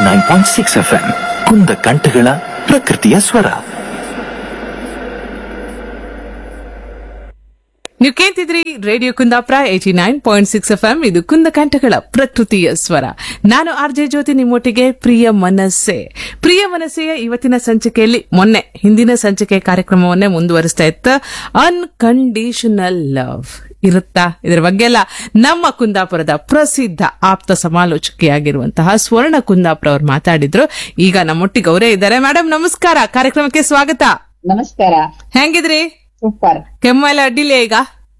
nine point six F M ಕುಂದ ಕಂಠಗಳ ಪ್ರಕೃತಿಯ ಸ್ವರ ನೀವು ಕೇಳ್ತಿದ್ರಿ radio Kundapura eighty nine point six F M ಇದು ಕುಂದ ಕಂಠಗಳ ಪ್ರಕೃತಿಯ ಸ್ವರ ನಾನು ಆರ್ ಜೆ ಜ್ಯೋತಿ ನಿಮ್ಮೊಟ್ಟಿಗೆ ಪ್ರಿಯ ಮನಸ್ಸೆ ಪ್ರಿಯ ಮನಸ್ಸೆಯ ಇವತ್ತಿನ ಸಂಚಿಕೆಯಲ್ಲಿ ಮೊನ್ನೆ ಹಿಂದಿನ ಸಂಚಿಕೆ ಕಾರ್ಯಕ್ರಮವನ್ನೇ ಮುಂದುವರಿಸ್ತಾ ಇತ್ತ ಅನ್ಕಂಡೀಷನಲ್ ಲವ್ ಇರುತ್ತಾ ಇದರ ಬಗ್ಗೆ ಎಲ್ಲ ನಮ್ಮ ಕುಂದಾಪುರದ ಪ್ರಸಿದ್ಧ ಆಪ್ತ ಸಮಾಲೋಚಕಿಯಾಗಿರುವಂತಹ ಸ್ವರ್ಣ ಕುಂದಾಪುರ ಅವರು ಮಾತಾಡಿದ್ರು ಈಗ ನಮ್ಮೊಟ್ಟಿಗೆ ಅವರೇ ಇದ್ದಾರೆ ಮೇಡಮ್ ನಮಸ್ಕಾರ ಕಾರ್ಯಕ್ರಮಕ್ಕೆ ಸ್ವಾಗತ ನಮಸ್ಕಾರ ಹೆಂಗಿದ್ರಿ ಸೂಪರ್ ಕೆಮ್ಮ ಎಲ್ಲ ಅಡ್ಡಿಲ್ಲ ಈಗ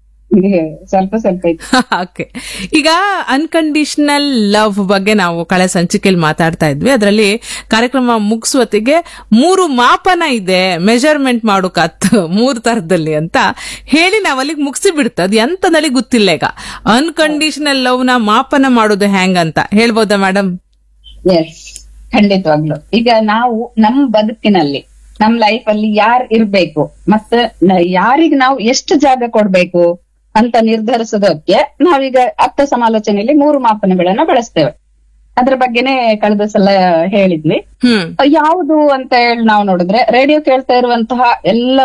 ಸ್ವಲ್ಪ ಸ್ವಲ್ಪ ಇತ್ತು ಓಕೆ ಈಗ ಅನ್ಕಂಡೀಷನಲ್ ಲವ್ ಬಗ್ಗೆ ನಾವು ಕಳೆ ಸಂಚಿಕೆಯಲ್ಲಿ ಮಾತಾಡ್ತಾ ಇದ್ವಿ ಅದರಲ್ಲಿ ಕಾರ್ಯಕ್ರಮ ಮುಗಿಸುವತ್ತಿಗೆ ಮೂರು ಮಾಪನ ಇದೆ ಮೆಜರ್ಮೆಂಟ್ ಮಾಡೋಕತ್ ಮೂರು ತರದಲ್ಲಿ ಅಂತ ಹೇಳಿ ನಾವು ಅಲ್ಲಿಗೆ ಮುಗಿಸಿ ಬಿಡ್ತು ಅದು ಎಂತದಲ್ಲಿ ಗೊತ್ತಿಲ್ಲ ಈಗ ಅನ್ಕಂಡೀಷನಲ್ ಲವ್ ನ ಮಾಪನ ಮಾಡೋದು ಹೆಂಗಂತ ಹೇಳ್ಬೋದಾ ಮೇಡಮ್ ಎಸ್ ಖಂಡಿತವಾಗ್ಲು ಈಗ ನಾವು ನಮ್ ಬದುಕಿನಲ್ಲಿ ನಮ್ ಲೈಫ್ ಅಲ್ಲಿ ಯಾರ್ ಇರ್ಬೇಕು ಮತ್ತೆ ಯಾರಿಗ್ ನಾವು ಎಷ್ಟು ಜಾಗ ಕೊಡ್ಬೇಕು ಅಂತ ನಿರ್ಧರಿಸೋದಕ್ಕೆ ನಾವೀಗ ಅರ್ಥ ಸಮಾಲೋಚನೆಯಲ್ಲಿ ಮೂರು ಮಾಪನಗಳನ್ನ ಬಳಸ್ತೇವೆ ಅದ್ರ ಬಗ್ಗೆನೇ ಕಳೆದ ಸಲ ಹೇಳಿದ್ವಿ ಹ್ಮ್ ಯಾವುದು ಅಂತ ಹೇಳಿ ನಾವು ನೋಡಿದ್ರೆ ರೇಡಿಯೋ ಕೇಳ್ತಾ ಇರುವಂತಹ ಎಲ್ಲ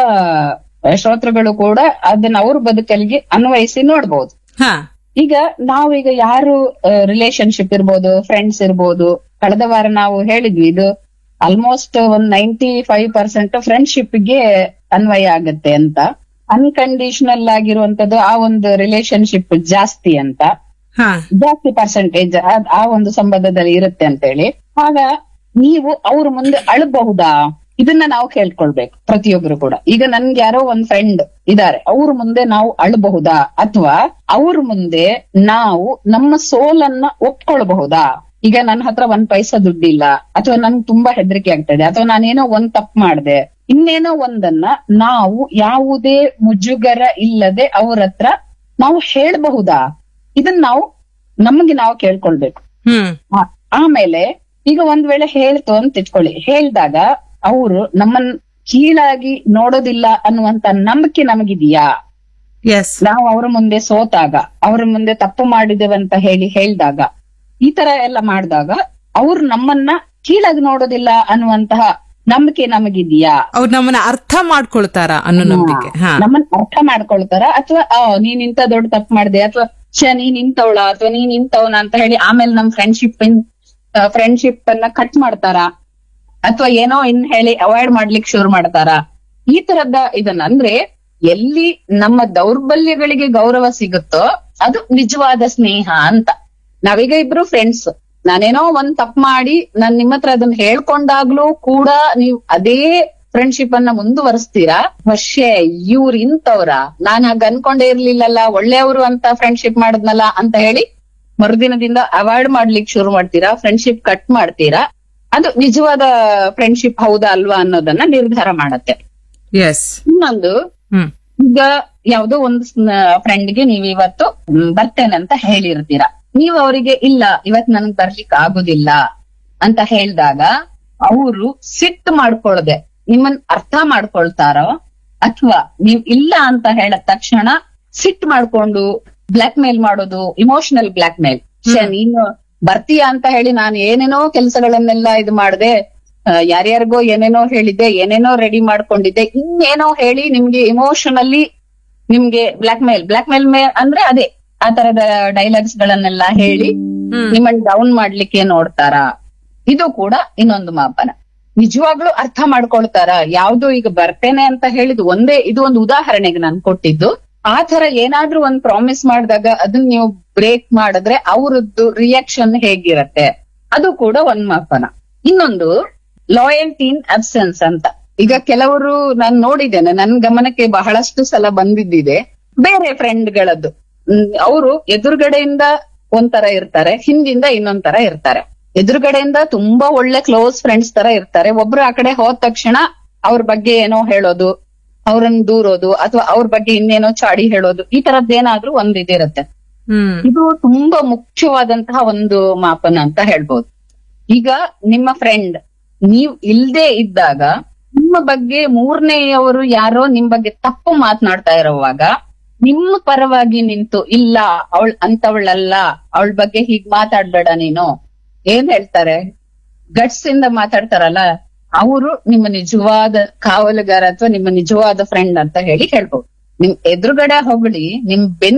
ಶ್ರೋತೃಗಳು ಕೂಡ ಅದನ್ನ ಅವ್ರ ಬದುಕಲ್ಲಿಗೆ ಅನ್ವಯಿಸಿ ನೋಡ್ಬೋದು ಹಾ ಈಗ ನಾವೀಗ ಯಾರು ರಿಲೇಶನ್ಶಿಪ್ ಇರ್ಬೋದು ಫ್ರೆಂಡ್ಸ್ ಇರ್ಬೋದು ಕಳೆದ ವಾರ ನಾವು ಹೇಳಿದ್ವಿ ಇದು ಆಲ್ಮೋಸ್ಟ್ ಒಂದ್ ನೈಂಟಿ ಫೈವ್ ಪರ್ಸೆಂಟ್ ಫ್ರೆಂಡ್ಶಿಪ್ ಗೆ ಅನ್ವಯ ಆಗತ್ತೆ ಅಂತ ಅನ್ಕಂಡೀಷನಲ್ ಆಗಿರುವಂತದ್ದು ಆ ಒಂದು ರಿಲೇಶನ್ಶಿಪ್ ಜಾಸ್ತಿ ಅಂತ ಹಾ ಜಾಸ್ತಿ ಪರ್ಸೆಂಟೇಜ್ ಆ ಒಂದು ಸಂಬಂಧದಲ್ಲಿ ಇರುತ್ತೆ ಅಂತ ಹೇಳಿ ಆಗ ನೀವು ಅವ್ರ ಮುಂದೆ ಅಳಬಹುದಾ ಇದನ್ನ ನಾವು ಕೇಳ್ಕೊಳ್ಬೇಕು ಪ್ರತಿಯೊಬ್ರು ಕೂಡ ಈಗ ನನ್ಗೆ ಯಾರೋ ಒಂದ್ ಫ್ರೆಂಡ್ ಇದಾರೆ ಅವ್ರ ಮುಂದೆ ನಾವು ಅಳಬಹುದಾ ಅಥವಾ ಅವ್ರ ಮುಂದೆ ನಾವು ನಮ್ಮ ಸೋಲನ್ನ ಒಪ್ಕೊಳ್ಬಹುದಾ ಈಗ ನನ್ನ ಹತ್ರ ಒಂದ್ ಪೈಸಾ ದುಡ್ಡಿಲ್ಲ ಅಥವಾ ನನ್ಗೆ ತುಂಬಾ ಹೆದರಿಕೆ ಆಗ್ತದೆ ಅಥವಾ ನಾನೇನೋ ಒಂದ್ ತಪ್ಪು ಮಾಡ್ದೆ ಇನ್ನೇನೋ ಒಂದನ್ನ ನಾವು ಯಾವುದೇ ಮುಜುಗರ ಇಲ್ಲದೆ ಅವ್ರ ಹತ್ರ ನಾವು ಹೇಳ್ಬಹುದಾ ಇದನ್ನ ನಾವು ನಮಗೆ ನಾವು ಕೇಳ್ಕೊಳ್ಬೇಕು ಹ್ಮ್ ಆ- ಆಮೇಲೆ ಈಗ ಒಂದ್ ವೇಳೆ ಹೇಳ್ತು ಅಂತ ಇಟ್ಕೊಳ್ಳಿ ಹೇಳ್ದಾಗ ಅವರು ನಮ್ಮನ್ ಕೀಳಾಗಿ ನೋಡೋದಿಲ್ಲ ಅನ್ನುವಂತ ನಂಬಿಕೆ ನಮಗಿದೆಯಾ ಎಸ್ ನಾವು ಅವ್ರ ಮುಂದೆ ಸೋತಾಗ ಅವ್ರ ಮುಂದೆ ತಪ್ಪು ಮಾಡಿದೇವೆ ಅಂತ ಹೇಳಿ ಹೇಳ್ದಾಗ ಈ ತರ ಎಲ್ಲ ಮಾಡಿದಾಗ ಅವ್ರು ನಮ್ಮನ್ನ ಕೀಳಾಗಿ ನೋಡೋದಿಲ್ಲ ಅನ್ನುವಂತಹ ನಂಬಿಕೆ ನಮಗಿದೆಯಾ ಅವ್ರು ನಮ್ಮನ್ನ ಅರ್ಥ ಮಾಡ್ಕೊಳ್ತಾರ ಅನ್ನೋ ನಂಬಿಕೆ ಹಾ ನಮ್ಮನ್ನ ಅರ್ಥ ಮಾಡ್ಕೊಳ್ತಾರ ಅಥವಾ ನೀನ್ ಇಂತ ದೊಡ್ಡ ತಪ್ಪು ಮಾಡಿದೆ ಅಥವಾ ಛ ನೀನ್ ಇಂತವಳ ಅಥವಾ ನೀನ್ ಇಂತವನ ಅಂತ ಹೇಳಿ ಆಮೇಲೆ ನಮ್ ಫ್ರೆಂಡ್ಶಿಪ್ ಫ್ರೆಂಡ್ಶಿಪ್ ಅನ್ನ ಕಟ್ ಮಾಡ್ತಾರ ಅಥವಾ ಏನೋ ಇನ್ ಹೇಳಿ ಅವಾಯ್ಡ್ ಮಾಡ್ಲಿಕ್ಕೆ ಶುರು ಮಾಡ್ತಾರ ಈ ತರದ ಇದನ್ನ ಅಂದ್ರೆ ಎಲ್ಲಿ ನಮ್ಮ ದೌರ್ಬಲ್ಯಗಳಿಗೆ ಗೌರವ ಸಿಗುತ್ತೋ ಅದು ನಿಜವಾದ ಸ್ನೇಹ ಅಂತ ನಾವೀಗ ಇಬ್ರು ಫ್ರೆಂಡ್ಸ್ ನಾನೇನೋ ಒಂದ್ ತಪ್ಪು ಮಾಡಿ ನಾನ್ ನಿಮ್ಮ ಹತ್ರ ಅದನ್ನ ಹೇಳ್ಕೊಂಡಾಗ್ಲೂ ಕೂಡ ನೀವು ಅದೇ ಫ್ರೆಂಡ್ಶಿಪ್ ಅನ್ನ ಮುಂದುವರಿಸ್ತೀರಾ ವರ್ಷೆ ಇವ್ರ ಇಂತವ್ರ ನಾನ್ ಹಾಗ ಅನ್ಕೊಂಡೇ ಇರ್ಲಿಲ್ಲಲ್ಲ ಒಳ್ಳೆಯವರು ಅಂತ ಫ್ರೆಂಡ್ಶಿಪ್ ಮಾಡಿದ್ನಲ್ಲ ಅಂತ ಹೇಳಿ ಮರುದಿನದಿಂದ ಅವಾಯ್ಡ್ ಮಾಡ್ಲಿಕ್ಕೆ ಶುರು ಮಾಡ್ತೀರಾ ಫ್ರೆಂಡ್ಶಿಪ್ ಕಟ್ ಮಾಡ್ತೀರಾ ಅದು ನಿಜವಾದ ಫ್ರೆಂಡ್ಶಿಪ್ ಹೌದಾ ಅಲ್ವಾ ಅನ್ನೋದನ್ನ ನಿರ್ಧಾರ ಮಾಡತ್ತೆ ಎಸ್ ಇನ್ನೊಂದು ಹ್ಮ್ ಈಗ ಯಾವ್ದೋ ಒಂದು ಫ್ರೆಂಡ್ಗೆ ನೀವ್ ಇವತ್ತು ಮ್, ಬರ್ತೇನೆ ಅಂತ ಹೇಳಿರ್ತೀರಾ ನೀವ್ ಅವರಿಗೆ ಇಲ್ಲ ಇವತ್ ನನಗ್ ಬರ್ಲಿಕ್ಕೆ ಆಗುದಿಲ್ಲ ಅಂತ ಹೇಳ್ದಾಗ ಅವರು ಸಿಟ್ಟು ಮಾಡ್ಕೊಳ್ದೆ ನಿಮ್ಮನ್ ಅರ್ಥ ಮಾಡ್ಕೊಳ್ತಾರೋ ಅಥವಾ ನೀವ್ ಇಲ್ಲ ಅಂತ ಹೇಳದ ತಕ್ಷಣ ಸಿಟ್ ಮಾಡ್ಕೊಂಡು ಬ್ಲಾಕ್ ಮೇಲ್ ಮಾಡೋದು ಇಮೋಷನಲ್ ಬ್ಲಾಕ್ ಮೇಲ್ ನೀನು ಬರ್ತೀಯ ಅಂತ ಹೇಳಿ ನಾನು ಏನೇನೋ ಕೆಲಸಗಳನ್ನೆಲ್ಲ ಇದು ಮಾಡ್ದೆ ಆ, ಯಾರ್ಯಾರಿಗೋ ಏನೇನೋ ಹೇಳಿದ್ದೆ ಏನೇನೋ ರೆಡಿ ಮಾಡ್ಕೊಂಡಿದ್ದೆ ಇನ್ನೇನೋ ಹೇಳಿ ನಿಮ್ಗೆ ಇಮೋಷನಲಿ ನಿಮ್ಗೆ ಬ್ಲಾಕ್ ಮೇಲ್ ಬ್ಲಾಕ್ ಮೇಲ್ ಮೇ ಅಂದ್ರೆ ಅದೇ ಆ ತರದ ಡೈಲಾಗ್ಸ್ ಗಳನ್ನೆಲ್ಲ ಹೇಳಿ ಹ್ಮ್ ನಿಮ್ಮನ್ನ ಡೌನ್ ಮಾಡ್ಲಿಕ್ಕೆ ನೋಡ್ತಾರ ಇದು ಕೂಡ ಇನ್ನೊಂದು ಮಾಪನ ನಿಜವಾಗ್ಲೂ ಅರ್ಥ ಮಾಡ್ಕೊಳ್ತಾರ ಯಾವ್ದು ಈಗ ಬರ್ತೇನೆ ಅಂತ ಹೇಳಿದ್ ಒಂದೇ ಇದು ಒಂದು ಉದಾಹರಣೆಗೆ ನಾನು ಕೊಟ್ಟಿದ್ದು ಆ ತರ ಏನಾದ್ರೂ ಒಂದ್ ಪ್ರಾಮಿಸ್ ಮಾಡಿದಾಗ ಅದನ್ನ ನೀವು ಬ್ರೇಕ್ ಮಾಡಿದ್ರೆ ಅವ್ರದ್ದು ರಿಯಾಕ್ಷನ್ ಹೇಗಿರತ್ತೆ ಅದು ಕೂಡ ಒಂದ್ ಮಾಪನ ಇನ್ನೊಂದು ಲಾಯಲ್ಟಿ ಇನ್ ಅಬ್ಸೆನ್ಸ್ ಅಂತ ಈಗ ಕೆಲವರು ನಾನು ನೋಡಿದ್ದೇನೆ ನನ್ ಗಮನಕ್ಕೆ ಬಹಳಷ್ಟು ಸಲ ಬಂದಿದ್ದಿದೆ ಬೇರೆ ಫ್ರೆಂಡ್ಗಳದ್ದು ಅವರು ಎದುರುಗಡೆಯಿಂದ ಒಂಥರ ಇರ್ತಾರೆ ಹಿಂದಿಂದ ಇನ್ನೊಂದ್ ತರ ಇರ್ತಾರೆ ಎದುರುಗಡೆಯಿಂದ ತುಂಬಾ ಒಳ್ಳೆ ಕ್ಲೋಸ್ ಫ್ರೆಂಡ್ಸ್ ತರ ಇರ್ತಾರೆ ಒಬ್ರು ಆ ಕಡೆ ಹೋದ ತಕ್ಷಣ ಅವ್ರ ಬಗ್ಗೆ ಏನೋ ಹೇಳೋದು ಅವ್ರನ್ನ ದೂರೋದು ಅಥವಾ ಅವ್ರ ಬಗ್ಗೆ ಇನ್ನೇನೋ ಚಾಡಿ ಹೇಳೋದು ಈ ತರದ್ದೇನಾದ್ರೂ ಒಂದ್ ಇದಿರುತ್ತೆ ಹ್ಮ್ ಇದು ತುಂಬಾ ಮುಖ್ಯವಾದಂತಹ ಒಂದು ಮಾಪನ ಅಂತ ಹೇಳ್ಬೋದು ಈಗ ನಿಮ್ಮ ಫ್ರೆಂಡ್ ನೀವ್ ಇಲ್ದೇ ಇದ್ದಾಗ ನಿಮ್ಮ ಬಗ್ಗೆ ಮೂರನೆಯವರು ಯಾರೋ ನಿಮ್ ಬಗ್ಗೆ ತಪ್ಪು ಮಾತನಾಡ್ತಾ ಇರೋವಾಗ ನಿಮ್ಮ ಪರವಾಗಿ ನಿಂತು ಇಲ್ಲ ಅವಳ್ ಅಂತವಳಲ್ಲ ಅವಳ ಬಗ್ಗೆ ಹೀಗ್ ಮಾತಾಡ್ಬೇಡ ನೀನು ಏನ್ ಹೇಳ್ತಾರೆ ಗಟ್ಸ್ ಇಂದ ಮಾತಾಡ್ತಾರಲ್ಲ ಅವರು ನಿಮ್ಮ ನಿಜವಾದ ಕಾವಲುಗಾರ ಅಥವಾ ನಿಮ್ಮ ನಿಜವಾದ ಫ್ರೆಂಡ್ ಅಂತ ಹೇಳಿ ಹೇಳ್ಬೋದು ನಿಮ್ ಎದುರುಗಡೆ ಹೊಗಳಿ ನಿಮ್ ಬೆನ್